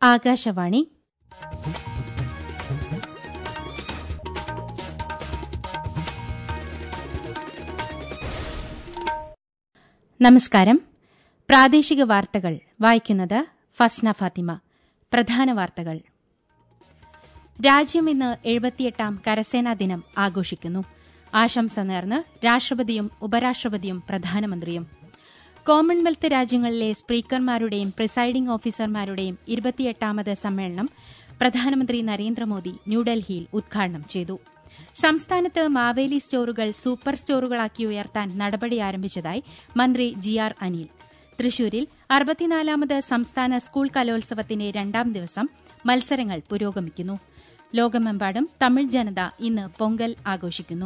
ആകാശവാണി നമസ്കാരം പ്രാദേശിക വാർത്തകൾ വായിക്കുന്നത് ഫസ്ന ഫാത്തിമ പ്രധാന വാർത്തകൾ രാജ്യം ഇന്ന് എഴുപത്തിയെട്ടാം കരസേനാ ദിനം ആഘോഷിക്കുന്നു ആശംസ നേർന്ന് രാഷ്ട്രപതിയും ഉപരാഷ്ട്രപതിയും പ്രധാനമന്ത്രിയും കോമൺവെൽത്ത് രാജ്യങ്ങളിലെ സ്പീക്കർമാരുടെയും പ്രിസൈഡിംഗ് ഓഫീസർമാരുടെയും ഇരുപത്തിയെട്ടാമത് സമ്മേളനം പ്രധാനമന്ത്രി നരേന്ദ്രമോദി ന്യൂഡൽഹിയിൽ ഉദ്ഘാടനം ചെയ്തു സംസ്ഥാനത്ത് മാവേലി സ്റ്റോറുകൾ സൂപ്പർ സ്റ്റോറുകളാക്കി ഉയർത്താൻ നടപടി ആരംഭിച്ചതായി മന്ത്രി ജി ആർ അനിൽ തൃശൂരിൽ അറുപത്തിനാലാമത് സംസ്ഥാന സ്കൂൾ കലോത്സവത്തിന്റെ രണ്ടാം ദിവസം മത്സരങ്ങൾ പുരോഗമിക്കുന്നു ലോകമെമ്പാടും തമിഴ് ജനത ഇന്ന് പൊങ്കൽ ആഘോഷിക്കുന്നു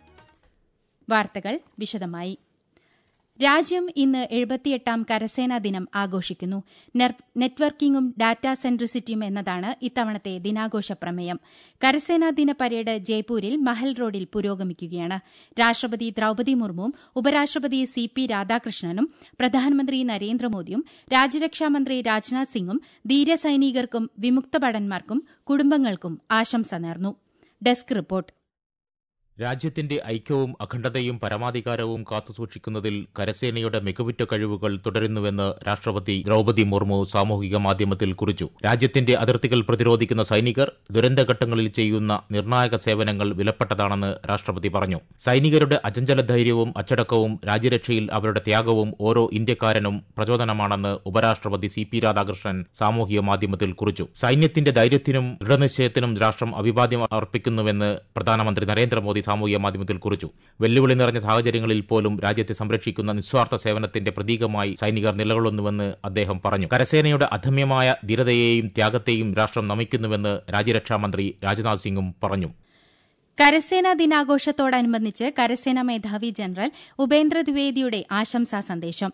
വാർത്തകൾ വിശദമായി രാജ്യം ഇന്ന് എഴുപത്തിയെട്ടാം കരസേനാ ദിനം ആഘോഷിക്കുന്നു നെറ്റ്വർക്കിംഗും ഡാറ്റാ സെൻട്രിസിറ്റിയും എന്നതാണ് ഇത്തവണത്തെ ദിനാഘോഷ പ്രമേയം കരസേനാ ദിന പരേഡ് ജയ്പൂരിൽ മഹൽ റോഡിൽ പുരോഗമിക്കുകയാണ് രാഷ്ട്രപതി ദ്രൌപതി മുർമുവും ഉപരാഷ്ട്രപതി സി പി രാധാകൃഷ്ണനും പ്രധാനമന്ത്രി നരേന്ദ്രമോദിയും രാജ്യരക്ഷാമന്ത്രി രാജ്നാഥ് സിംഗും ധീരസൈനികർക്കും വിമുക്ത ഭടന്മാർക്കും കുടുംബങ്ങൾക്കും ആശംസ നേർന്നു ഡെസ്ക് റിപ്പോർട്ട് രാജ്യത്തിന്റെ ഐക്യവും അഖണ്ഡതയും പരമാധികാരവും കാത്തുസൂക്ഷിക്കുന്നതിൽ കരസേനയുടെ മികവുറ്റ കഴിവുകൾ തുടരുന്നുവെന്ന് രാഷ്ട്രപതി ദ്രൌപതി മുർമു സാമൂഹിക മാധ്യമത്തിൽ കുറിച്ചു രാജ്യത്തിന്റെ അതിർത്തികൾ പ്രതിരോധിക്കുന്ന സൈനികർ ദുരന്തഘട്ടങ്ങളിൽ ചെയ്യുന്ന നിർണായക സേവനങ്ങൾ വിലപ്പെട്ടതാണെന്ന് രാഷ്ട്രപതി പറഞ്ഞു സൈനികരുടെ അചഞ്ചല ധൈര്യവും അച്ചടക്കവും രാജ്യരക്ഷയിൽ അവരുടെ ത്യാഗവും ഓരോ ഇന്ത്യക്കാരനും പ്രചോദനമാണെന്ന് ഉപരാഷ്ട്രപതി സി പി രാധാകൃഷ്ണൻ സാമൂഹിക മാധ്യമത്തിൽ കുറിച്ചു സൈന്യത്തിന്റെ ധൈര്യത്തിനും ദൃഢനിശ്ചയത്തിനും രാഷ്ട്രം അഭിവാദ്യം അർപ്പിക്കുന്നുവെന്ന് പ്രധാനമന്ത്രി നരേന്ദ്രമോദി സാമൂഹ്യ മാധ്യമത്തിൽ കുറിച്ചു വെല്ലുവിളി നിറഞ്ഞ സാഹചര്യങ്ങളിൽ പോലും രാജ്യത്തെ സംരക്ഷിക്കുന്ന നിസ്വാർത്ഥ സേവനത്തിന്റെ പ്രതീകമായി സൈനികർ നിലകൊള്ളുന്നുവെന്ന് അദ്ദേഹം പറഞ്ഞു കരസേനയുടെ അധമ്യമായ ധീരതയെയും ത്യാഗത്തെയും രാഷ്ട്രം നമിക്കുന്നുവെന്ന് രാജ്യരക്ഷാമന്ത്രി രാജ്നാഥ് സിംഗും പറഞ്ഞു കരസേനാ ദിനാഘോഷത്തോടനുബന്ധിച്ച് കരസേനാ മേധാവി ജനറൽ ഉപേന്ദ്ര ദ്വിവേദിയുടെ ആശംസാ സന്ദേശം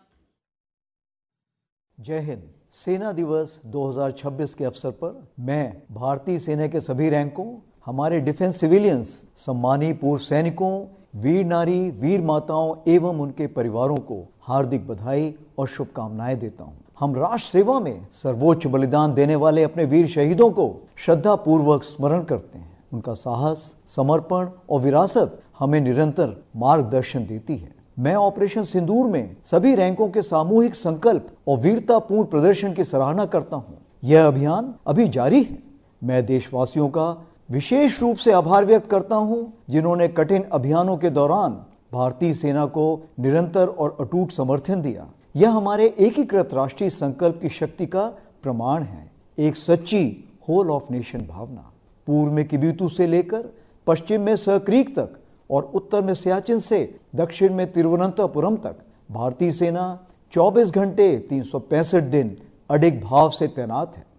जय हिंद सेना दिवस 2026 के अवसर पर मैं भारतीय सेना के सभी रैंकों हमारे डिफेंस सिविलियंस सम्मानी पूर्व सैनिकों वीर नारी वीर माताओं एवं उनके परिवारों को हार्दिक बधाई और शुभकामनाएं देता हूं हम राष्ट्र सेवा में सर्वोच्च बलिदान देने वाले अपने वीर शहीदों को श्रद्धा पूर्वक स्मरण करते हैं उनका साहस समर्पण और विरासत हमें निरंतर मार्गदर्शन देती है मैं ऑपरेशन सिंदूर में सभी रैंकों के सामूहिक संकल्प और वीरतापूर्ण प्रदर्शन की सराहना करता हूं यह अभियान अभी जारी है मैं देशवासियों का विशेष रूप से आभार व्यक्त करता हूं जिन्होंने कठिन अभियानों के दौरान भारतीय सेना को निरंतर और अटूट समर्थन दिया यह हमारे एकीकृत राष्ट्रीय संकल्प की शक्ति का प्रमाण है एक सच्ची होल ऑफ नेशन भावना पूर्व में किबितु से लेकर पश्चिम में सहक्रीक तक और उत्तर में सियाचिन से दक्षिण में तिरुवनंतपुरम तक भारतीय सेना 24 घंटे तीन दिन अडिग भाव से तैनात है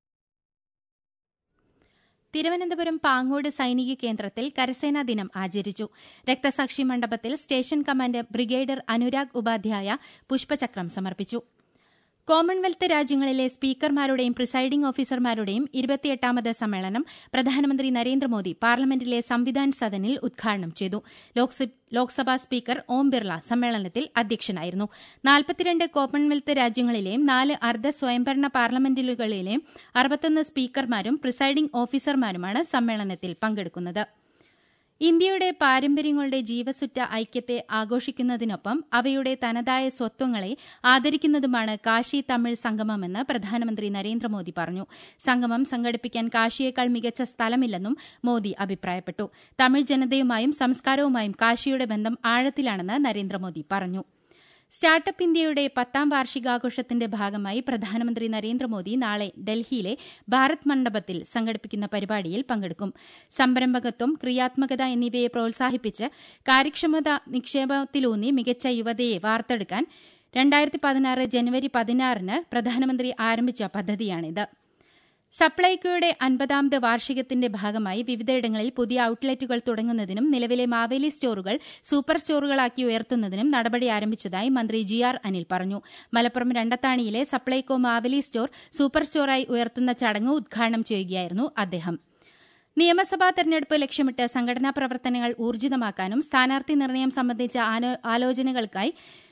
തിരുവനന്തപുരം പാങ്ങോട് സൈനിക കേന്ദ്രത്തിൽ കരസേനാ ദിനം ആചരിച്ചു രക്തസാക്ഷി മണ്ഡപത്തിൽ station commander brigadier Anurag Upadhyay പുഷ്പചക്രം സമർപ്പിച്ചു കോമൺവെൽത്ത് രാജ്യങ്ങളിലെ സ്പീക്കർമാരുടെയും പ്രിസൈഡിംഗ് ഓഫീസർമാരുടെയും ഇരുപത്തിയെട്ടാമത് സമ്മേളനം പ്രധാനമന്ത്രി നരേന്ദ്രമോദി പാർലമെന്റിലെ സംവിധാൻ സദനിൽ ഉദ്ഘാടനം ചെയ്തു ലോക്സഭാ സ്പീക്കർ ഓം ബിർള സമ്മേളനത്തിൽ അധ്യക്ഷനായിരുന്നു നാൽപ്പത്തിരണ്ട് കോമൺവെൽത്ത് രാജ്യങ്ങളിലെയും നാല് അർദ്ധ സ്വയംഭരണ പാർലമെന്റുകളിലെയും അറുപത്തൊന്ന് സ്പീക്കർമാരും പ്രിസൈഡിംഗ് ഓഫീസർമാരുമാണ് സമ്മേളനത്തിൽ പങ്കെടുക്കുന്നത് ഇന്ത്യയുടെ പാരമ്പര്യങ്ങളുടെ ജീവസുറ്റ ഐക്യത്തെ ആഘോഷിക്കുന്നതിനൊപ്പം അവയുടെ തനതായ സ്വത്വങ്ങളെ ആദരിക്കുന്നതുമാണ് കാശി തമിഴ് സംഗമമെന്ന് പ്രധാനമന്ത്രി നരേന്ദ്രമോദി പറഞ്ഞു സംഗമം സംഘടിപ്പിക്കാൻ കാശിയേക്കാൾ മികച്ച സ്ഥലമില്ലെന്നും മോദി അഭിപ്രായപ്പെട്ടു തമിഴ് ജനതയുമായും സംസ്കാരവുമായും കാശിയുടെ ബന്ധം ആഴത്തിലാണെന്ന് നരേന്ദ്രമോദി പറഞ്ഞു സ്റ്റാർട്ടപ്പ് ഇന്ത്യയുടെ പത്താം വാർഷികാഘോഷത്തിന്റെ ഭാഗമായി പ്രധാനമന്ത്രി നരേന്ദ്രമോദി നാളെ ഡൽഹിയിലെ ഭാരത് മണ്ഡപത്തിൽ സംഘടിപ്പിക്കുന്ന പരിപാടിയിൽ പങ്കെടുക്കും സംരംഭകത്വം ക്രിയാത്മകത എന്നിവയെ പ്രോത്സാഹിപ്പിച്ച് കാര്യക്ഷമത നിക്ഷേപത്തിലൂന്നി മികച്ച യുവതയെ വാർത്തെടുക്കാൻ രണ്ടായിരത്തി പതിനാറ് ജനുവരി പതിനാറിന് പ്രധാനമന്ത്രി ആരംഭിച്ച പദ്ധതിയാണിത് സപ്ലൈകോയുടെ അൻപതാമത് വാർഷികത്തിന്റെ ഭാഗമായി വിവിധയിടങ്ങളിൽ പുതിയ ഔട്ട്ലെറ്റുകൾ തുടങ്ങുന്നതിനും നിലവിലെ മാവേലി സ്റ്റോറുകൾ സൂപ്പർ സ്റ്റോറുകളാക്കി ഉയർത്തുന്നതിനും നടപടി ആരംഭിച്ചതായി മന്ത്രി ജി ആർ അനിൽ പറഞ്ഞു മലപ്പുറം രണ്ടത്താണിയിലെ സപ്ലൈകോ മാവേലി സ്റ്റോർ സൂപ്പർ സ്റ്റോറായി ഉയർത്തുന്ന ചടങ്ങ് ഉദ്ഘാടനം ചെയ്യുകയായിരുന്നു അദ്ദേഹം നിയമസഭാ തെരഞ്ഞെടുപ്പ് ലക്ഷ്യമിട്ട് സംഘടനാ പ്രവർത്തനങ്ങൾ ഊർജിതമാക്കാനും സ്ഥാനാർത്ഥി നിർണയം സംബന്ധിച്ച ആലോചനകൾക്കായി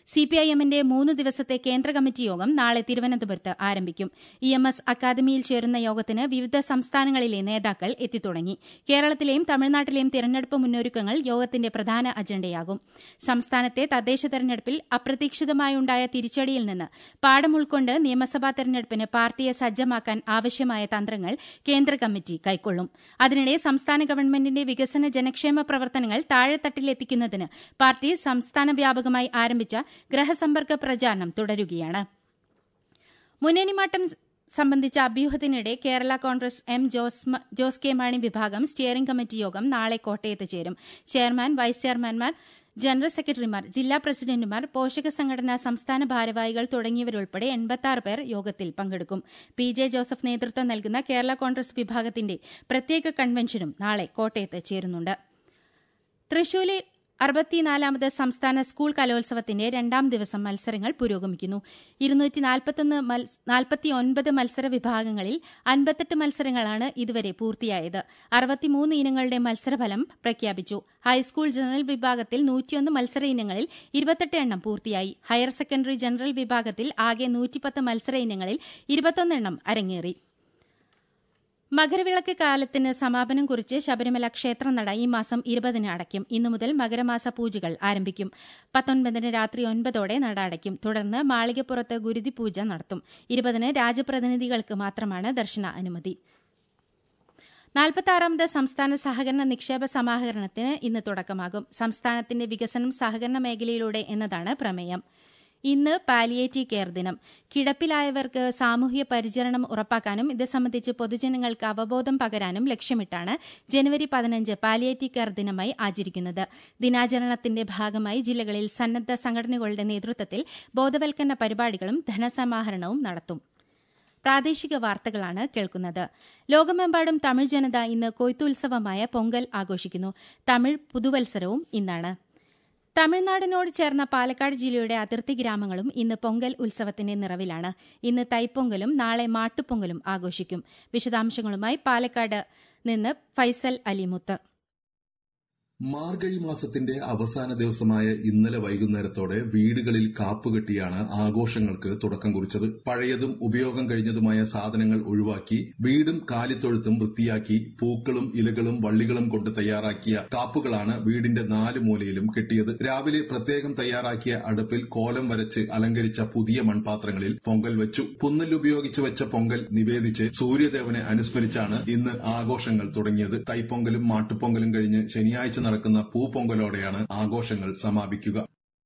സിപിഐഎമ്മിന്റെ മൂന്ന് ദിവസത്തെ കേന്ദ്ര കമ്മിറ്റി യോഗം നാളെ തിരുവനന്തപുരത്ത് ആരംഭിക്കും ഇ എം എസ് അക്കാദമിയിൽ ചേരുന്ന യോഗത്തിന് വിവിധ സംസ്ഥാനങ്ങളിലെ നേതാക്കൾ എത്തിത്തുടങ്ങി കേരളത്തിലെയും തമിഴ്നാട്ടിലെയും തിരഞ്ഞെടുപ്പ് മുന്നൊരുക്കങ്ങൾ യോഗത്തിന്റെ പ്രധാന അജണ്ടയാകും സംസ്ഥാനത്തെ തദ്ദേശ തെരഞ്ഞെടുപ്പിൽ അപ്രതീക്ഷിതമായുണ്ടായ തിരിച്ചടിയിൽ നിന്ന് പാഠം ഉൾക്കൊണ്ട് നിയമസഭാ തെരഞ്ഞെടുപ്പിന് പാർട്ടിയെ സജ്ജമാക്കാൻ ആവശ്യമായ തന്ത്രങ്ങൾ കേന്ദ്ര കമ്മിറ്റി കൈക്കൊള്ളും അതിനിടെ സംസ്ഥാന ഗവൺമെന്റിന്റെ വികസന ജനക്ഷേമ പ്രവർത്തനങ്ങൾ താഴെത്തട്ടിലെത്തിക്കുന്നതിന് പാർട്ടി സംസ്ഥാന വ്യാപകമായി ആരംഭിച്ച ഗ്രഹസമ്പർക്ക പ്രചാരണം തുടരുകയാണ് മുന്നണിമാറ്റം സംബന്ധിച്ച അഭ്യൂഹത്തിനിടെ Kerala Congress M Jose K Mani വിഭാഗം സ്റ്റിയറിംഗ് കമ്മിറ്റി യോഗം നാളെ കോട്ടയത്ത് ചേരും ചെയർമാൻ വൈസ് ചെയർമാൻമാർ ജനറൽ സെക്രട്ടറിമാർ ജില്ലാ പ്രസിഡന്റുമാർ പോഷക സംഘടനാ സംസ്ഥാന ഭാരവാഹികൾ തുടങ്ങിയവരുൾപ്പെടെ എൺപത്തി പേർ യോഗത്തിൽ പങ്കെടുക്കും പി ജെ ജോസഫ് നേതൃത്വം നൽകുന്ന കേരള കോൺഗ്രസ് വിഭാഗത്തിന്റെ പ്രത്യേക കൺവെൻഷനും നാളെ കോട്ടയത്ത് ചേരുന്നുണ്ട് തൃശൂരിൽ അറുപത്തിനാലാമത് സംസ്ഥാന സ്കൂൾ കലോത്സവത്തിന്റെ രണ്ടാം ദിവസം മത്സരങ്ങൾ പുരോഗമിക്കുന്നു ഇരുന്നൂറ്റി മത്സര വിഭാഗങ്ങളിൽ അൻപത്തെട്ട് മത്സരങ്ങളാണ് ഇതുവരെ പൂർത്തിയായത് അറുപത്തിമൂന്ന് ഇനങ്ങളുടെ മത്സരഫലം പ്രഖ്യാപിച്ചു ഹൈസ്കൂൾ ജനറൽ വിഭാഗത്തിൽ നൂറ്റിയൊന്ന് മത്സര ഇനങ്ങളിൽ ഇരുപത്തെട്ട് എണ്ണം പൂർത്തിയായി ഹയർ സെക്കൻഡറി ജനറൽ വിഭാഗത്തിൽ ആകെ നൂറ്റിപ്പത്ത് മത്സര ഇനങ്ങളിൽ ഇരുപത്തൊന്നെണ്ണം അരങ്ങേറി മകരവിളക്ക് കാലത്തിന് സമാപനം കുറിച്ച് ശബരിമല ക്ഷേത്രനട ഈ മാസം ഇരുപതിന് അടയ്ക്കും ഇന്നു മുതൽ മകരമാസ പൂജകൾ ആരംഭിക്കും പത്തൊൻപതിന് രാത്രി ഒൻപതോടെ നട അടയ്ക്കും തുടർന്ന് മാളികപ്പുറത്ത് ഗുരുതി പൂജ നടത്തും ഇരുപതിന് രാജപ്രതിനിധികൾക്ക് മാത്രമാണ് ദർശന അനുമതി നാൽപ്പത്താറാമത് സംസ്ഥാന സഹകരണ നിക്ഷേപ സമാഹരണത്തിന് ഇന്ന് തുടക്കമാകും സംസ്ഥാനത്തിന്റെ വികസനം സഹകരണ മേഖലയിലൂടെ എന്നതാണ് പ്രമേയം ഇന്ന് പാലിയേറ്റീവ് കെയർ ദിനം കിടപ്പിലായവർക്ക് സാമൂഹ്യ പരിചരണം ഉറപ്പാക്കാനും ഇത് സംബന്ധിച്ച് പൊതുജനങ്ങൾക്ക് അവബോധം പകരാനും ലക്ഷ്യമിട്ടാണ് ജനുവരി പതിനഞ്ച് പാലിയേറ്റീവ് കെയർ ദിനമായി ആചരിക്കുന്നത് ദിനാചരണത്തിന്റെ ഭാഗമായി ജില്ലകളിൽ സന്നദ്ധ സംഘടനകളുടെ നേതൃത്വത്തിൽ ബോധവൽക്കരണ പരിപാടികളും ധനസമാഹരണവും നടത്തും പ്രാദേശിക വാർത്തകളാണ് കേൾക്കുന്നത് ലോകമെമ്പാടും തമിഴ് ജനത ഇന്ന് കൊയ്ത്തുത്സവമായ പൊങ്കൽ ആഘോഷിക്കുന്നു തമിഴ് പുതുവത്സരവും ഇന്നാണ് തമിഴ്നാടിനോട് ചേർന്ന പാലക്കാട് ജില്ലയുടെ അതിർത്തി ഗ്രാമങ്ങളും ഇന്ന് പൊങ്കൽ ഉത്സവത്തിന്റെ നിറവിലാണ് ഇന്ന് തൈപ്പൊങ്കലും നാളെ മാട്ടുപൊങ്കലും ആഘോഷിക്കും വിശദാംശങ്ങളുമായി പാലക്കാട് നിന്ന് ഫൈസൽ അലിമുത്ത് മാർഗഴി മാസത്തിന്റെ അവസാന ദിവസമായ ഇന്നലെ വൈകുന്നേരത്തോടെ വീടുകളിൽ കാപ്പുകെട്ടിയാണ് ആഘോഷങ്ങൾക്ക് തുടക്കം കുറിച്ചത് പഴയതും ഉപയോഗം കഴിഞ്ഞതുമായ സാധനങ്ങൾ ഒഴിവാക്കി വീടും കാലിത്തൊഴുത്തും വൃത്തിയാക്കി പൂക്കളും ഇലകളും വള്ളികളും കൊണ്ട് തയ്യാറാക്കിയ കാപ്പുകളാണ് വീടിന്റെ നാല് മൂലയിലും കെട്ടിയത് രാവിലെ പ്രത്യേകം തയ്യാറാക്കിയ അടുപ്പിൽ കോലം വരച്ച് അലങ്കരിച്ച പുതിയ മൺപാത്രങ്ങളിൽ പൊങ്കൽ വെച്ചു പുന്നലുപയോഗിച്ച് വെച്ച പൊങ്കൽ നിവേദിച്ച് സൂര്യദേവനെ അനുസ്മരിച്ചാണ് ഇന്ന് ആഘോഷങ്ങൾ തുടങ്ങിയത് തൈപ്പൊങ്കലും മാട്ടുപൊങ്കലും കഴിഞ്ഞ് ശനിയാഴ്ച നടക്കുന്ന പൂപ്പൊങ്കലോടെയാണ് ആഘോഷങ്ങൾ സമാപിക്കുക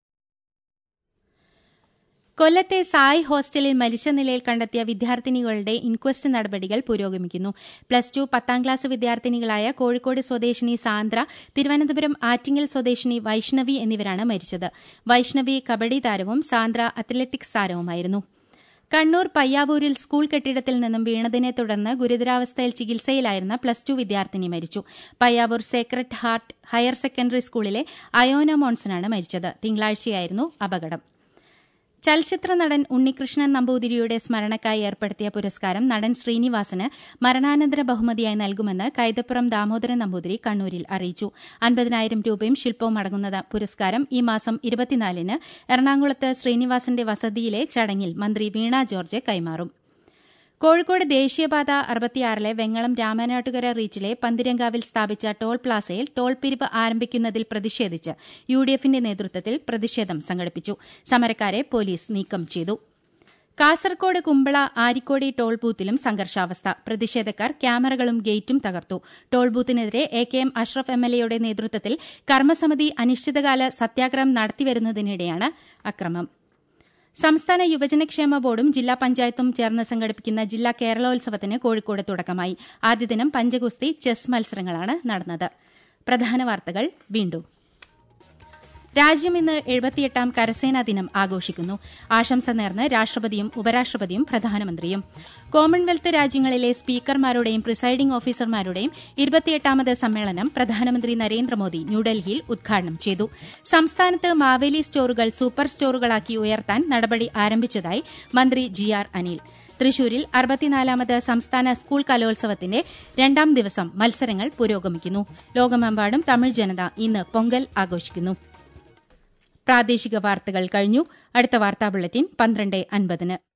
കൊല്ലത്തെ സായ് ഹോസ്റ്റലിൽ മരിച്ച നിലയിൽ കണ്ടെത്തിയ വിദ്യാർത്ഥിനികളുടെ ഇൻക്വസ്റ്റ് നടപടികൾ പുരോഗമിക്കുന്നു പ്ലസ് ടു പത്താം ക്ലാസ് വിദ്യാർത്ഥിനികളായ കോഴിക്കോട് സ്വദേശിനി സാന്ദ്ര തിരുവനന്തപുരം ആറ്റിങ്ങൽ സ്വദേശിനി വൈഷ്ണവി എന്നിവരാണ് മരിച്ചത് വൈഷ്ണവി കബഡി താരവും സാന്ദ്ര അത്ലറ്റിക്സ് താരവുമായിരുന്നു കണ്ണൂർ പയ്യാവൂരിൽ സ്കൂൾ കെട്ടിടത്തിൽ നിന്നും വീണതിനെ തുടർന്ന് ഗുരുതരാവസ്ഥയിൽ ചികിത്സയിലായിരുന്ന പ്ലസ് ടു വിദ്യാർത്ഥിനി മരിച്ചു Payyavoor Sacred Heart Higher Secondary സ്കൂളിലെ അയോന മോൺസനാണ് മരിച്ചത് തിങ്കളാഴ്ചയായിരുന്നു അപകടം ചലച്ചിത്ര നടൻ ഉണ്ണികൃഷ്ണൻ നമ്പൂതിരിയുടെ സ്മരണക്കായി ഏർപ്പെടുത്തിയ പുരസ്കാരം നടൻ ശ്രീനിവാസന് മരണാനന്തര ബഹുമതിയായി നൽകുമെന്ന് കൈതപ്പുറം ദാമോദരൻ നമ്പൂതിരി കണ്ണൂരിൽ അറിയിച്ചു അൻപതിനായിരം രൂപയും ശില്പവും അടങ്ങുന്ന പുരസ്കാരം ഈ മാസം ഇരുപത്തിനാലിന് എറണാകുളത്ത് ശ്രീനിവാസന്റെ വസതിയിലെ ചടങ്ങിൽ മന്ത്രി വീണ ജോർജ് കൈമാറും കോഴിക്കോട് ദേശീയപാത അറുപത്തിയാറിലെ വെങ്ങളം രാമനാട്ടുകര റീച്ചിലെ പന്തിരങ്കാവിൽ സ്ഥാപിച്ച ടോൾ പ്ലാസയിൽ ടോൾ പിരിവ് ആരംഭിക്കുന്നതിൽ പ്രതിഷേധിച്ച് യു ഡി എഫിന്റെ നേതൃത്വത്തിൽ പ്രതിഷേധം സംഘടിപ്പിച്ചു സമരക്കാരെ പോലീസ് നീക്കം ചെയ്തു കാസർകോട് കുമ്പള ആരിക്കോടി ടോൾ ബൂത്തിലും സംഘർഷാവസ്ഥ പ്രതിഷേധക്കാർ ക്യാമറകളും ഗേറ്റും തകർത്തു ടോൾ ബൂത്തിനെതിരെ A K M Ashraf M L എയുടെ നേതൃത്വത്തിൽ കർമ്മസമിതി അനിശ്ചിതകാല സത്യാഗ്രഹം നടത്തിവരുന്നതിനിടെയാണ് അക്രമം സംസ്ഥാന യുവജനക്ഷേമ ബോർഡും ജില്ലാ പഞ്ചായത്തും ചേർന്ന് സംഘടിപ്പിക്കുന്ന ജില്ലാ കേരളോത്സവത്തിന് കോഴിക്കോട് തുടക്കമായി ആദ്യ ദിനം പഞ്ചഗുസ്തി ചെസ് മത്സരങ്ങളാണ് നടന്നത് പ്രധാന വാർത്തകൾ വീണ്ടും രാജ്യം ഇന്ന് എഴുപത്തിയെട്ടാം കരസേനാ ദിനം ആഘോഷിക്കുന്നു ആശംസ നേർന്ന് രാഷ്ട്രപതിയും ഉപരാഷ്ട്രപതിയും പ്രധാനമന്ത്രിയും കോമൺവെൽത്ത് രാജ്യങ്ങളിലെ സ്പീക്കർമാരുടെയും പ്രിസൈഡിംഗ് ഓഫീസർമാരുടെയും ഇരുപത്തിയെട്ടാമത് സമ്മേളനം പ്രധാനമന്ത്രി നരേന്ദ്രമോദി ന്യൂഡൽഹിയിൽ ഉദ്ഘാടനം ചെയ്തു സംസ്ഥാനത്ത് മാവേലി സ്റ്റോറുകൾ സൂപ്പർ സ്റ്റോറുകളാക്കി ഉയർത്താൻ നടപടി ആരംഭിച്ചതായി മന്ത്രി ജി ആർ അനിൽ തൃശൂരിൽ അറുപത്തിനാലാമത് സംസ്ഥാന സ്കൂൾ കലോത്സവത്തിന്റെ രണ്ടാം ദിവസം മത്സരങ്ങൾ പുരോഗമിക്കുന്നു ലോകമെമ്പാടും തമിഴ് ജനത ഇന്ന് പൊങ്കൽ ആഘോഷിക്കുന്നു പ്രാദേശിക വാർത്തകൾ കഴിഞ്ഞു അടുത്ത വാർത്താ ബുള്ളറ്റിൻ പന്ത്രണ്ട് അൻപതിന്